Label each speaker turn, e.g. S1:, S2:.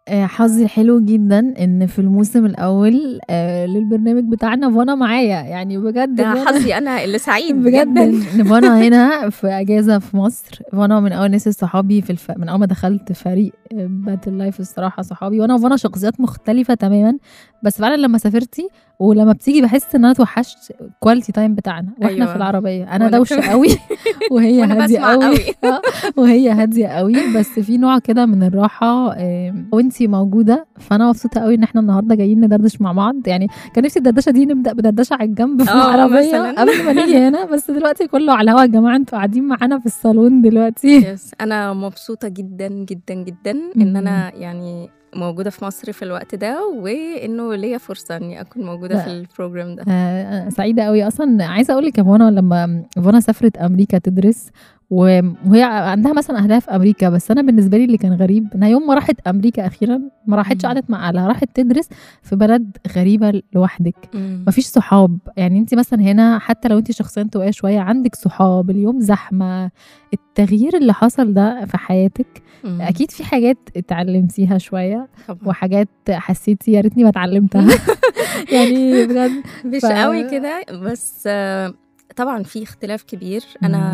S1: آه، حظي الحلو جدا ان في الموسم الاول آه، للبرنامج بتاعنا فانا معايا يعني بجد
S2: ده
S1: فانا-
S2: حظي انا اللي سعيد
S1: بجد
S2: جدا
S1: ان فانا هنا في اجازه في مصر فانا من اول ناس صحابي في الف... من اول ما دخلت فريق باتل لايف الصراحه صحابي وانا وفانا شخصيات مختلفه تماما بس فعلا لما سافرتي ولما بتيجي بحس ان انا توحشت كواليتي تايم بتاعنا واحنا
S2: أيوة.
S1: في العربيه انا
S2: وأنا
S1: دوشه
S2: كمان.
S1: قوي وهي
S2: وأنا
S1: هاديه
S2: بسمع
S1: قوي
S2: قوي.
S1: وهي هاديه قوي بس في نوع كده من الراحه آم، وانتي موجوده فانا مبسوطه قوي ان احنا النهارده جايين ندردش مع بعض يعني كان نفسي الدردشه دي نبدا بدردشه على الجنب في
S2: آه،
S1: العربيه
S2: مثلاً.
S1: قبل ما نيجي هنا بس دلوقتي كله على الهوا يا جماعه انتوا قاعدين معانا في الصالون دلوقتي
S2: يس انا مبسوطه جدا جدا جدا
S1: مم.
S2: ان انا يعني موجوده في مصر في الوقت ده وانه ليا فرصه اني اكون موجوده
S1: لا.
S2: في البروجرام ده
S1: آه، سعيده قوي اصلا عايزه اقول لك يا فانا لما فانا سافرت امريكا تدرس و- وهي عندها مثلا اهلها في امريكا بس انا بالنسبه لي اللي كان غريب انها يوم ما راحت امريكا اخيرا ما راحتش
S2: مم.
S1: قعدت مع اهلها راحت تدرس في بلد غريبه لوحدك
S2: مم.
S1: مفيش صحاب يعني انت مثلا هنا حتى لو انت شخصيا انطوائيه شويه عندك صحاب اليوم زحمه التغيير اللي حصل ده في حياتك
S2: مم.
S1: اكيد في حاجات اتعلمتيها شويه
S2: طبعا
S1: وحاجات حسيتي يا ريتني ما اتعلمتها يعني بجد
S2: مش
S1: ف-
S2: قوي كده بس آه، طبعا في اختلاف كبير انا